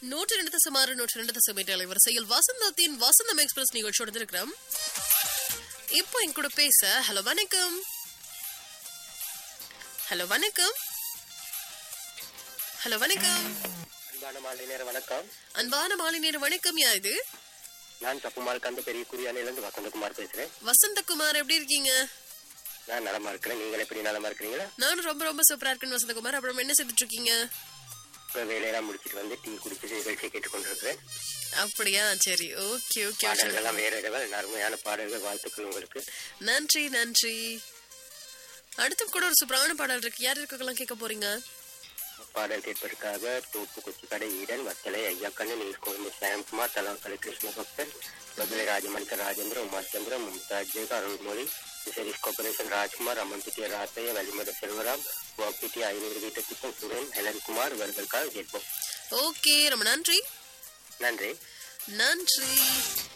நூற்றி ரெண்டு தசம் ஆறு நூற்றி ரெண்டு தசம் எட்டு அலைவரிசையில் வசந்தத்தின் வசந்தம் எக்ஸ்பிரஸ் நிகழ்ச்சியோட இருக்கிறோம் இப்போ என் கூட பேச ஹலோ வணக்கம் ஹலோ வணக்கம் ஹலோ வணக்கம் அன்பான மாலை நேர வணக்கம் அன்பான மாலை நேரம் வணக்கம் யா இது நான் தப்புமால் கந்த பெரிய குறியானையிலிருந்து வசந்தகுமார் பேசுறேன் வசந்தகுமார் எப்படி இருக்கீங்க நான் நலமா இருக்கிறேன் நீங்கள் எப்படி நலமா இருக்கிறீங்களா நானும் ரொம்ப ரொம்ப சூப்பரா இருக்கேன் வசந்தகுமார் அப்புறம் என்ன செய்துட்டு இருக்கீங்க இப்ப வேலையெல்லாம் முடிச்சிட்டு வந்து டீ குடிச்சு நிகழ்ச்சியை கேட்டுக்கொண்டிருக்கிறேன் அப்படியா சரி ஓகே ஓகே பாடல்கள்லாம் வேற லெவல் அருமையான பாடல்கள் வாழ்த்துக்கள் உங்களுக்கு நன்றி நன்றி அடுத்து கூட ஒரு சூப்பரான பாடல் இருக்கு யார் இருக்கலாம் கேட்க போறீங்க பாடல் கேட்பதற்காக தோப்பு கொச்சி கடை ஈடன் வத்தலை ஐயாக்கண்ணு நீல்கோவிந்த சாயம்குமார் தலாக்கலை கிருஷ்ண பக்தன் மதுரை ராஜமணிக்க ராஜேந்திர உமாச்சந்திர மும்தாஜ் ஜெக அருள்மொழி சரீஷ் கார்பரேஷன் ராஜ்குமார் அம்மன்பிட்டிய ராத்தைய வலிமத செல்வராம் வாப்பிட்டி ஐநூறு வீட்டு திட்டம் சுரேன் ஹெலன்குமார் இவர்களுக்காக கேட்போம் ஓகே ரொம்ப நன்றி நன்றி நன்றி